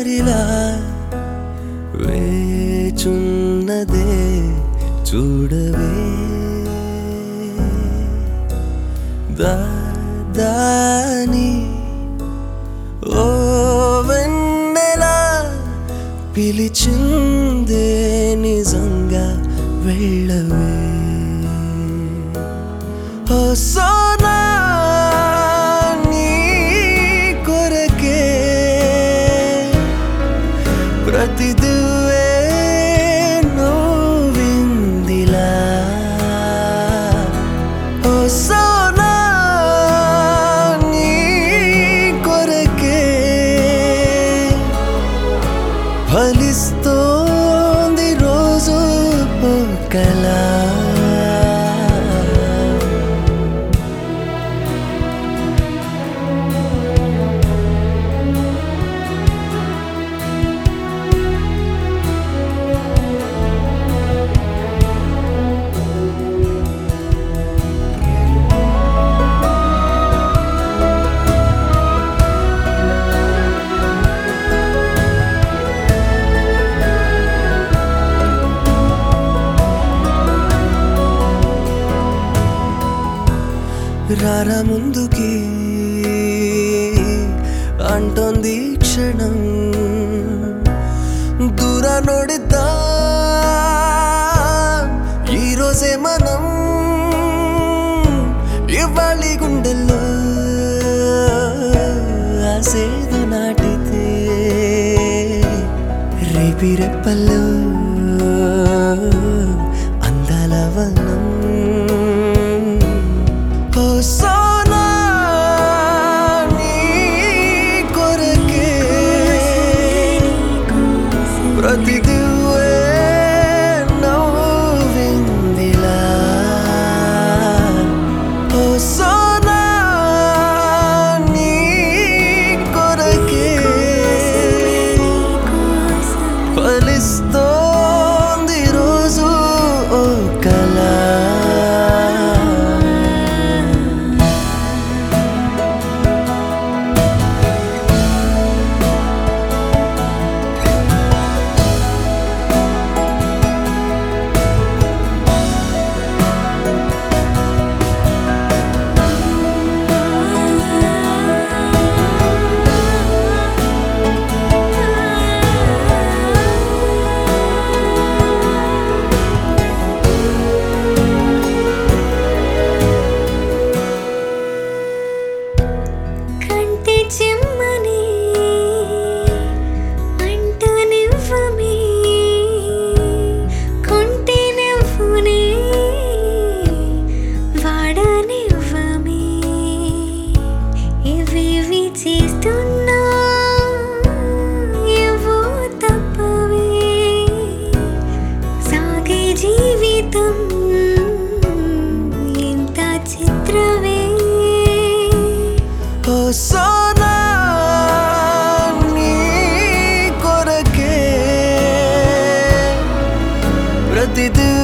దారిలా వేచున్నదే చూడవే దాని ఓ వెన్నెలా పిలిచిందే నిజంగా వెళ్ళవే ఓ సోనా నీ కొరకే ప్రతిదువే నోవిందిలా ఓ సోనా నీ కొరకే ఫలిస్తోంది రోజు ఓ కళ రారా ముందుకి అంటోంది క్షణం దూర నోడిద్దా ఈరోజే మనం ఇవ్వాలి గుండెల్లో ఆసేదు నాటితే రేపి రెప్పల్లో అందాల వనం ఓ సోనా నీ కొరకే ప్రతి దివ్వే నవ్విందిలా ఓ సోనా నీ కొరకే ఫలిస్తోంది రోజు ఓ కళ కంటి చెమ్మని అంటనివ్వమే కొంటి నవ్వునే వాడనివ్వమే ఇవేవి చేస్తున్నా ఏవో తప్పవే సాగే జీవితం ఎంత చిత్రవే ఓ సోనా నీ కొరకే ప్రతి